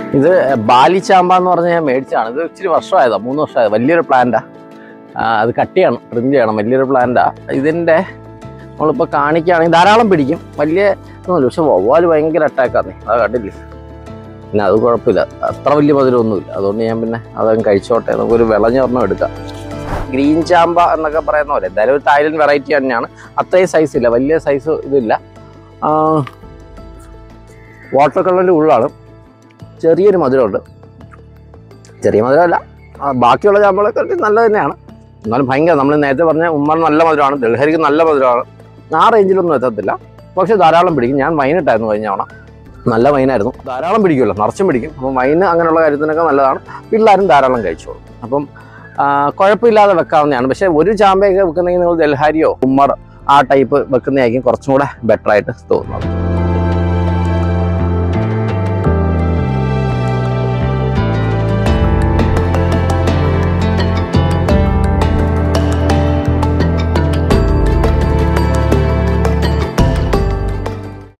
ഇത് ബാലിച്ചാമ്പ എന്ന് പറഞ്ഞ് ഞാൻ മേടിച്ചാണ് ഇത് ഇച്ചിരി വർഷമായതാ മൂന്ന് വർഷമായത് വലിയൊരു പ്ലാന്റാ അത് കട്ട് ചെയ്യണം ട്രിം ചെയ്യണം വലിയൊരു പ്ലാന്റാ ഇതിൻ്റെ നമ്മളിപ്പോൾ കാണിക്കുകയാണെങ്കിൽ ധാരാളം പിടിക്കും വലിയ ഒന്നുമില്ല പക്ഷെ വവ്വാല് ഭയങ്കര അറ്റാക്കാന്നേ അത് കണ്ടില്ലേ പിന്നെ അത് കുഴപ്പമില്ല അത്ര വലിയ മധുരമൊന്നുമില്ല അതുകൊണ്ട് ഞാൻ പിന്നെ അതങ്ങ് കഴിച്ചോട്ടെ നമുക്കൊരു വിളഞ്ഞ ഒരെണ്ണം എടുക്കാം ഗ്രീൻ ചാമ്പ എന്നൊക്കെ പറയുന്ന പോലെ എന്തായാലും ഒരു തായ്ലൻഡ് വെറൈറ്റി തന്നെയാണ് അത്രയും സൈസ് ഇല്ല വലിയ സൈസ് ഇതില്ല വാട്ടർ കളറിൻ്റെ ഉള്ളാണ് ചെറിയൊരു മധുരമുണ്ട് ചെറിയ മധുരമല്ല ആ, ബാക്കിയുള്ള ചാമ്പകളൊക്കെ നല്ലത് തന്നെയാണ് എന്നാലും ഭയങ്കര നമ്മൾ നേരത്തെ പറഞ്ഞ ഉമ്മ നല്ല മധുരമാണ് ദൽഹരിക്ക് നല്ല മധുരമാണ് ആ റേഞ്ചിലൊന്നും എത്തത്തില്ല പക്ഷെ ധാരാളം പിടിക്കും ഞാൻ വൈനിട്ടായിരുന്നു കഴിഞ്ഞ തവണ നല്ല വൈനായിരുന്നു ധാരാളം പിടിക്കുമല്ലോ നിറച്ചും പിടിക്കും അപ്പം വൈന് അങ്ങനെയുള്ള കാര്യത്തിനൊക്കെ നല്ലതാണ് പിള്ളേരും ധാരാളം കഴിച്ചോളും അപ്പം ആ, കുഴപ്പമില്ലാതെ വെക്കാവുന്നതാണ് പക്ഷേ ഒരു ചാമ്പയൊക്കെ വെക്കുന്നെങ്കിൽ നിങ്ങൾ ദൽഹാരിയോ ഉമ്മർ ആ ടൈപ്പ് വെക്കുന്നതായിരിക്കും കുറച്ചും കൂടെ ബെറ്റർ ആയിട്ട് തോന്നുന്നത്